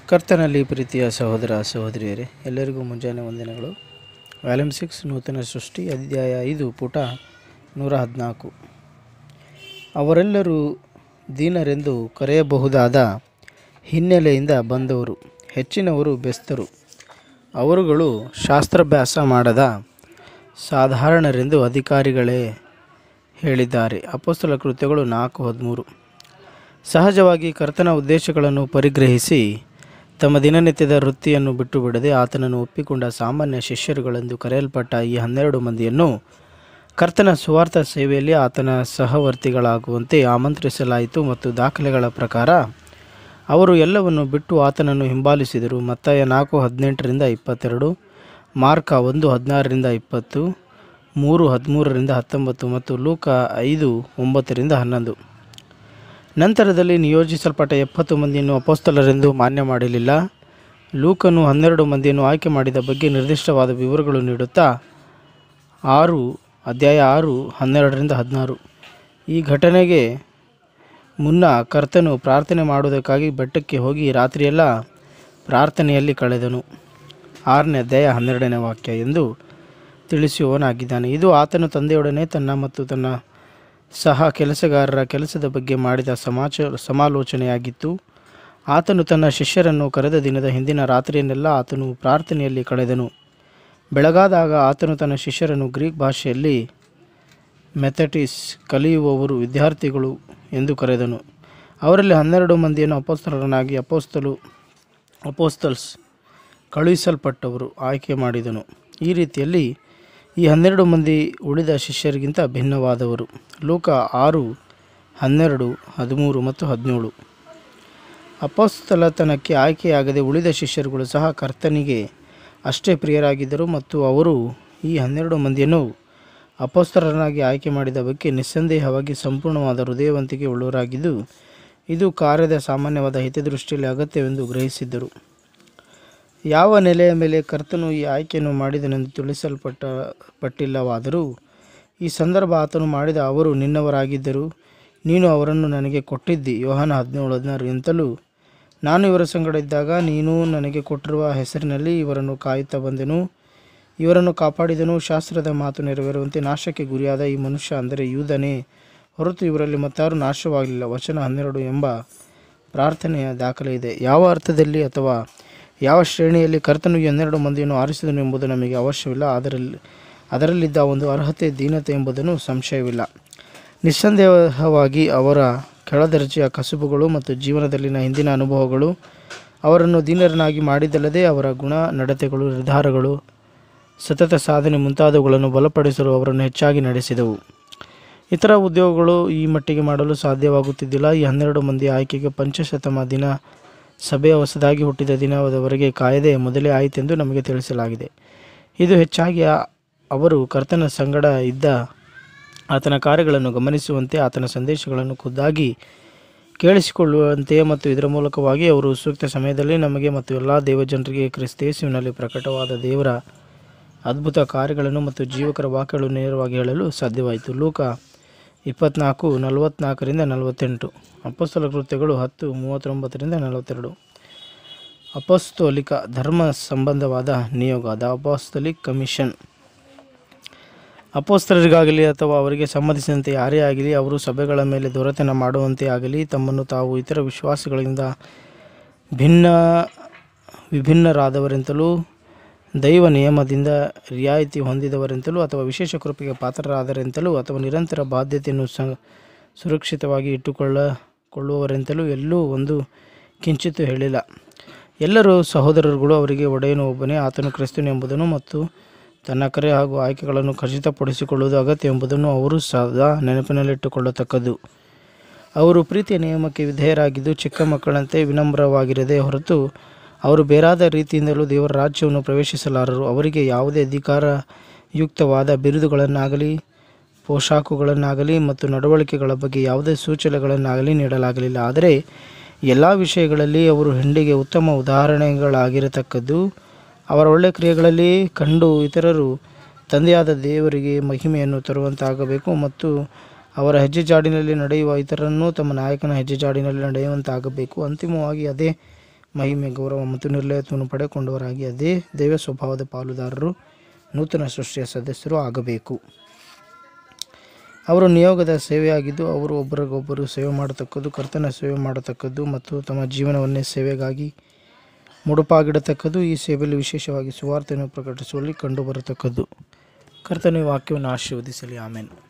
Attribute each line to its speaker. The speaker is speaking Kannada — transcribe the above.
Speaker 1: ಕರ್ತನಲ್ಲಿ ಪ್ರೀತಿಯ ಸಹೋದರ ಸಹೋದರಿಯರೇ ಎಲ್ಲರಿಗೂ ಮುಂಜಾನೆ ವಂದನೆಗಳು ವ್ಯಾಲ್ಯೂಮ್ ಸಿಕ್ಸ್ ನೂತನ ಸೃಷ್ಟಿ ಅಧ್ಯಾಯ ಐದು ಪುಟ ನೂರ ಹದಿನಾಲ್ಕು ಅವರೆಲ್ಲರೂ ದೀನರೆಂದು ಕರೆಯಬಹುದಾದ ಹಿನ್ನೆಲೆಯಿಂದ ಬಂದವರು ಹೆಚ್ಚಿನವರು ಬೆಸ್ತರು ಅವರುಗಳು ಶಾಸ್ತ್ರಾಭ್ಯಾಸ ಮಾಡದ ಸಾಧಾರಣರೆಂದು ಅಧಿಕಾರಿಗಳೇ ಹೇಳಿದ್ದಾರೆ ಅಪೋಸ್ತಲ ಕೃತ್ಯಗಳು ನಾಲ್ಕು ಹದಿಮೂರು ಸಹಜವಾಗಿ ಕರ್ತನ ಉದ್ದೇಶಗಳನ್ನು ಪರಿಗ್ರಹಿಸಿ ತಮ್ಮ ದಿನನಿತ್ಯದ ವೃತ್ತಿಯನ್ನು ಬಿಟ್ಟು ಬಿಡದೆ ಆತನನ್ನು ಒಪ್ಪಿಕೊಂಡ ಸಾಮಾನ್ಯ ಶಿಷ್ಯರುಗಳೆಂದು ಕರೆಯಲ್ಪಟ್ಟ ಈ ಹನ್ನೆರಡು ಮಂದಿಯನ್ನು ಕರ್ತನ ಸುವಾರ್ಥ ಸೇವೆಯಲ್ಲಿ ಆತನ ಸಹವರ್ತಿಗಳಾಗುವಂತೆ ಆಮಂತ್ರಿಸಲಾಯಿತು ಮತ್ತು ದಾಖಲೆಗಳ ಪ್ರಕಾರ ಅವರು ಎಲ್ಲವನ್ನು ಬಿಟ್ಟು ಆತನನ್ನು ಹಿಂಬಾಲಿಸಿದರು ಮತ್ತಾಯ ನಾಲ್ಕು ಹದಿನೆಂಟರಿಂದ ಇಪ್ಪತ್ತೆರಡು ಮಾರ್ಕ ಒಂದು ಹದಿನಾರರಿಂದ ಇಪ್ಪತ್ತು ಮೂರು ಹದಿಮೂರರಿಂದ ಹತ್ತೊಂಬತ್ತು ಮತ್ತು ಲೂಕ ಐದು ಒಂಬತ್ತರಿಂದ ಹನ್ನೊಂದು ನಂತರದಲ್ಲಿ ನಿಯೋಜಿಸಲ್ಪಟ್ಟ ಎಪ್ಪತ್ತು ಮಂದಿಯನ್ನು ಅಪೋಸ್ತಲರೆಂದು ಮಾನ್ಯ ಮಾಡಲಿಲ್ಲ ಲೂಕನು ಹನ್ನೆರಡು ಮಂದಿಯನ್ನು ಆಯ್ಕೆ ಮಾಡಿದ ಬಗ್ಗೆ ನಿರ್ದಿಷ್ಟವಾದ ವಿವರಗಳು ನೀಡುತ್ತಾ ಆರು ಅಧ್ಯಾಯ ಆರು ಹನ್ನೆರಡರಿಂದ ಹದಿನಾರು ಈ ಘಟನೆಗೆ ಮುನ್ನ ಕರ್ತನು ಪ್ರಾರ್ಥನೆ ಮಾಡುವುದಕ್ಕಾಗಿ ಬೆಟ್ಟಕ್ಕೆ ಹೋಗಿ ರಾತ್ರಿಯೆಲ್ಲ ಪ್ರಾರ್ಥನೆಯಲ್ಲಿ ಕಳೆದನು ಆರನೇ ಅಧ್ಯಾಯ ಹನ್ನೆರಡನೇ ವಾಕ್ಯ ಎಂದು ತಿಳಿಸುವವನಾಗಿದ್ದಾನೆ ಇದು ಆತನು ತಂದೆಯೊಡನೆ ತನ್ನ ಮತ್ತು ತನ್ನ ಸಹ ಕೆಲಸಗಾರರ ಕೆಲಸದ ಬಗ್ಗೆ ಮಾಡಿದ ಸಮಾಚಾರ ಸಮಾಲೋಚನೆಯಾಗಿತ್ತು ಆತನು ತನ್ನ ಶಿಷ್ಯರನ್ನು ಕರೆದ ದಿನದ ಹಿಂದಿನ ರಾತ್ರಿಯನ್ನೆಲ್ಲ ಆತನು ಪ್ರಾರ್ಥನೆಯಲ್ಲಿ ಕಳೆದನು ಬೆಳಗಾದಾಗ ಆತನು ತನ್ನ ಶಿಷ್ಯರನ್ನು ಗ್ರೀಕ್ ಭಾಷೆಯಲ್ಲಿ ಮೆಥಟಿಸ್ ಕಲಿಯುವವರು ವಿದ್ಯಾರ್ಥಿಗಳು ಎಂದು ಕರೆದನು ಅವರಲ್ಲಿ ಹನ್ನೆರಡು ಮಂದಿಯನ್ನು ಅಪೋಸ್ತಲರನ್ನಾಗಿ ಅಪೋಸ್ತಲು ಅಪೋಸ್ತಲ್ಸ್ ಕಳುಹಿಸಲ್ಪಟ್ಟವರು ಆಯ್ಕೆ ಮಾಡಿದನು ಈ ರೀತಿಯಲ್ಲಿ ಈ ಹನ್ನೆರಡು ಮಂದಿ ಉಳಿದ ಶಿಷ್ಯರಿಗಿಂತ ಭಿನ್ನವಾದವರು ಲೋಕ ಆರು ಹನ್ನೆರಡು ಹದಿಮೂರು ಮತ್ತು ಹದಿನೇಳು ಅಪೋಸ್ತಲತನಕ್ಕೆ ಆಯ್ಕೆಯಾಗದೆ ಉಳಿದ ಶಿಷ್ಯರುಗಳು ಸಹ ಕರ್ತನಿಗೆ ಅಷ್ಟೇ ಪ್ರಿಯರಾಗಿದ್ದರು ಮತ್ತು ಅವರು ಈ ಹನ್ನೆರಡು ಮಂದಿಯನ್ನು ಅಪೋಸ್ತಲರನ್ನಾಗಿ ಆಯ್ಕೆ ಮಾಡಿದ ಬಗ್ಗೆ ನಿಸ್ಸಂದೇಹವಾಗಿ ಸಂಪೂರ್ಣವಾದ ಹೃದಯವಂತಿಕೆ ಉಳ್ಳವರಾಗಿದ್ದು ಇದು ಕಾರ್ಯದ ಸಾಮಾನ್ಯವಾದ ಹಿತದೃಷ್ಟಿಯಲ್ಲಿ ಅಗತ್ಯವೆಂದು ಗ್ರಹಿಸಿದ್ದರು ಯಾವ ನೆಲೆಯ ಮೇಲೆ ಕರ್ತನು ಈ ಆಯ್ಕೆಯನ್ನು ಮಾಡಿದನೆಂದು ತಿಳಿಸಲ್ಪಟ್ಟ ಪಟ್ಟಿಲ್ಲವಾದರೂ ಈ ಸಂದರ್ಭ ಆತನು ಮಾಡಿದ ಅವರು ನಿನ್ನವರಾಗಿದ್ದರು ನೀನು ಅವರನ್ನು ನನಗೆ ಕೊಟ್ಟಿದ್ದಿ ಯೋಹಾನ ಹದಿನೇಳು ಹದಿನಾರು ಎಂತಲೂ ನಾನು ಇವರ ಸಂಗಡ ಇದ್ದಾಗ ನೀನು ನನಗೆ ಕೊಟ್ಟಿರುವ ಹೆಸರಿನಲ್ಲಿ ಇವರನ್ನು ಕಾಯುತ್ತಾ ಬಂದೆನು ಇವರನ್ನು ಕಾಪಾಡಿದನು ಶಾಸ್ತ್ರದ ಮಾತು ನೆರವೇರುವಂತೆ ನಾಶಕ್ಕೆ ಗುರಿಯಾದ ಈ ಮನುಷ್ಯ ಅಂದರೆ ಯೂದನೇ ಹೊರತು ಇವರಲ್ಲಿ ಮತ್ತಾರು ನಾಶವಾಗಲಿಲ್ಲ ವಚನ ಹನ್ನೆರಡು ಎಂಬ ಪ್ರಾರ್ಥನೆಯ ದಾಖಲೆ ಇದೆ ಯಾವ ಅರ್ಥದಲ್ಲಿ ಅಥವಾ ಯಾವ ಶ್ರೇಣಿಯಲ್ಲಿ ಕರ್ತನು ಈ ಹನ್ನೆರಡು ಮಂದಿಯನ್ನು ಆರಿಸಿದನು ಎಂಬುದು ನಮಗೆ ಅವಶ್ಯವಿಲ್ಲ ಅದರಲ್ಲಿ ಅದರಲ್ಲಿದ್ದ ಒಂದು ಅರ್ಹತೆ ದೀನತೆ ಎಂಬುದನ್ನು ಸಂಶಯವಿಲ್ಲ ನಿಸ್ಸಂದೇಹವಾಗಿ ಅವರ ಕೆಳದರ್ಜೆಯ ಕಸುಬುಗಳು ಮತ್ತು ಜೀವನದಲ್ಲಿನ ಹಿಂದಿನ ಅನುಭವಗಳು ಅವರನ್ನು ದೀನರನ್ನಾಗಿ ಮಾಡಿದ್ದಲ್ಲದೆ ಅವರ ಗುಣ ನಡತೆಗಳು ನಿರ್ಧಾರಗಳು ಸತತ ಸಾಧನೆ ಮುಂತಾದವುಗಳನ್ನು ಬಲಪಡಿಸಲು ಅವರನ್ನು ಹೆಚ್ಚಾಗಿ ನಡೆಸಿದವು ಇತರ ಉದ್ಯೋಗಗಳು ಈ ಮಟ್ಟಿಗೆ ಮಾಡಲು ಸಾಧ್ಯವಾಗುತ್ತಿದ್ದಿಲ್ಲ ಈ ಹನ್ನೆರಡು ಮಂದಿ ಆಯ್ಕೆಗೆ ಪಂಚಶತಮ ದಿನ ಸಭೆಯ ಹೊಸದಾಗಿ ಹುಟ್ಟಿದ ದಿನದವರೆಗೆ ಕಾಯದೆ ಮೊದಲೇ ಆಯಿತೆಂದು ನಮಗೆ ತಿಳಿಸಲಾಗಿದೆ ಇದು ಹೆಚ್ಚಾಗಿ ಆ- ಅವರು ಕರ್ತನ ಸಂಗಡ ಇದ್ದ ಆತನ ಕಾರ್ಯಗಳನ್ನು ಗಮನಿಸುವಂತೆ ಆತನ ಸಂದೇಶಗಳನ್ನು ಖುದ್ದಾಗಿ ಕೇಳಿಸಿಕೊಳ್ಳುವಂತೆ ಮತ್ತು ಇದರ ಮೂಲಕವಾಗಿ ಅವರು ಸೂಕ್ತ ಸಮಯದಲ್ಲಿ ನಮಗೆ ಮತ್ತು ಎಲ್ಲ ದೇವಜನರಿಗೆ ಕ್ರಿಸ್ತೇಸುವಿನಲ್ಲಿ ಪ್ರಕಟವಾದ ದೇವರ ಅದ್ಭುತ ಕಾರ್ಯಗಳನ್ನು ಮತ್ತು ಜೀವಕರ ವಾಕ್ಯಗಳನ್ನು ನೇರವಾಗಿ ಹೇಳಲು ಸಾಧ್ಯವಾಯಿತು ಲೂಕ ಇಪ್ಪತ್ನಾಲ್ಕು ನಲವತ್ನಾಲ್ಕರಿಂದ ನಲವತ್ತೆಂಟು ಅಪಸ್ತಲ ಕೃತ್ಯಗಳು ಹತ್ತು ಮೂವತ್ತೊಂಬತ್ತರಿಂದ ನಲವತ್ತೆರಡು ಅಪಸ್ತೋಲಿಕ ಧರ್ಮ ಸಂಬಂಧವಾದ ನಿಯೋಗ ದ ಅಪೋಸ್ತಲಿಕ್ ಕಮಿಷನ್ ಅಪೋಸ್ತಲರಿಗಾಗಲಿ ಅಥವಾ ಅವರಿಗೆ ಸಂಬಂಧಿಸಿದಂತೆ ಯಾರೇ ಆಗಲಿ ಅವರು ಸಭೆಗಳ ಮೇಲೆ ದೊರೆತನ ಮಾಡುವಂತೆ ಆಗಲಿ ತಮ್ಮನ್ನು ತಾವು ಇತರ ವಿಶ್ವಾಸಿಗಳಿಂದ ಭಿನ್ನ ವಿಭಿನ್ನರಾದವರೆಂತಲೂ ದೈವ ನಿಯಮದಿಂದ ರಿಯಾಯಿತಿ ಹೊಂದಿದವರೆಂತಲೂ ಅಥವಾ ವಿಶೇಷ ಕೃಪೆಗೆ ಪಾತ್ರರಾದರೆಂತಲೂ ಅಥವಾ ನಿರಂತರ ಬಾಧ್ಯತೆಯನ್ನು ಸ ಸುರಕ್ಷಿತವಾಗಿ ಇಟ್ಟುಕೊಳ್ಳ ಕೊಳ್ಳುವವರೆಂತಲೂ ಎಲ್ಲೂ ಒಂದು ಕಿಂಚಿತ್ತೂ ಹೇಳಿಲ್ಲ ಎಲ್ಲರೂ ಸಹೋದರರುಗಳು ಅವರಿಗೆ ಒಡೆಯನು ಒಬ್ಬನೇ ಆತನು ಕ್ರಿಸ್ತನು ಎಂಬುದನ್ನು ಮತ್ತು ತನ್ನ ಕರೆ ಹಾಗೂ ಆಯ್ಕೆಗಳನ್ನು ಖಚಿತಪಡಿಸಿಕೊಳ್ಳುವುದು ಅಗತ್ಯ ಎಂಬುದನ್ನು ಅವರು ಸದಾ ನೆನಪಿನಲ್ಲಿಟ್ಟುಕೊಳ್ಳತಕ್ಕದ್ದು ಅವರು ಪ್ರೀತಿಯ ನಿಯಮಕ್ಕೆ ವಿಧೇಯರಾಗಿದ್ದು ಚಿಕ್ಕ ಮಕ್ಕಳಂತೆ ವಿನಮ್ರವಾಗಿರದೆ ಹೊರತು ಅವರು ಬೇರಾದ ರೀತಿಯಿಂದಲೂ ದೇವರ ರಾಜ್ಯವನ್ನು ಪ್ರವೇಶಿಸಲಾರರು ಅವರಿಗೆ ಯಾವುದೇ ಅಧಿಕಾರಯುಕ್ತವಾದ ಬಿರುದುಗಳನ್ನಾಗಲಿ ಪೋಷಾಕುಗಳನ್ನಾಗಲಿ ಮತ್ತು ನಡವಳಿಕೆಗಳ ಬಗ್ಗೆ ಯಾವುದೇ ಸೂಚನೆಗಳನ್ನಾಗಲಿ ನೀಡಲಾಗಲಿಲ್ಲ ಆದರೆ ಎಲ್ಲ ವಿಷಯಗಳಲ್ಲಿ ಅವರು ಹೆಂಡಿಗೆ ಉತ್ತಮ ಉದಾಹರಣೆಗಳಾಗಿರತಕ್ಕದ್ದು ಅವರ ಒಳ್ಳೆಯ ಕ್ರಿಯೆಗಳಲ್ಲಿ ಕಂಡು ಇತರರು ತಂದೆಯಾದ ದೇವರಿಗೆ ಮಹಿಮೆಯನ್ನು ತರುವಂತಾಗಬೇಕು ಮತ್ತು ಅವರ ಹೆಜ್ಜೆ ಜಾಡಿನಲ್ಲಿ ನಡೆಯುವ ಇತರರನ್ನು ತಮ್ಮ ನಾಯಕನ ಹೆಜ್ಜೆ ಜಾಡಿನಲ್ಲಿ ನಡೆಯುವಂತಾಗಬೇಕು ಅಂತಿಮವಾಗಿ ಅದೇ ಮಹಿಮೆ ಗೌರವ ಮತ್ತು ನಿರ್ಲಯತ್ವವನ್ನು ಪಡೆದುಕೊಂಡವರಾಗಿ ಅದೇ ದೈವ ಸ್ವಭಾವದ ಪಾಲುದಾರರು ನೂತನ ಸೃಷ್ಟಿಯ ಸದಸ್ಯರು ಆಗಬೇಕು ಅವರು ನಿಯೋಗದ ಸೇವೆಯಾಗಿದ್ದು ಅವರು ಒಬ್ಬರಿಗೊಬ್ಬರು ಸೇವೆ ಮಾಡತಕ್ಕದ್ದು ಕರ್ತನ ಸೇವೆ ಮಾಡತಕ್ಕದ್ದು ಮತ್ತು ತಮ್ಮ ಜೀವನವನ್ನೇ ಸೇವೆಗಾಗಿ ಮುಡುಪಾಗಿಡತಕ್ಕದ್ದು ಈ ಸೇವೆಯಲ್ಲಿ ವಿಶೇಷವಾಗಿ ಸುವಾರ್ತೆಯನ್ನು ಪ್ರಕಟಿಸುವಲ್ಲಿ ಕಂಡುಬರತಕ್ಕದ್ದು ಕರ್ತನ ಈ ವಾಕ್ಯವನ್ನು ಆಶೀರ್ವದಿಸಲಿ ಆಮೇಲೆ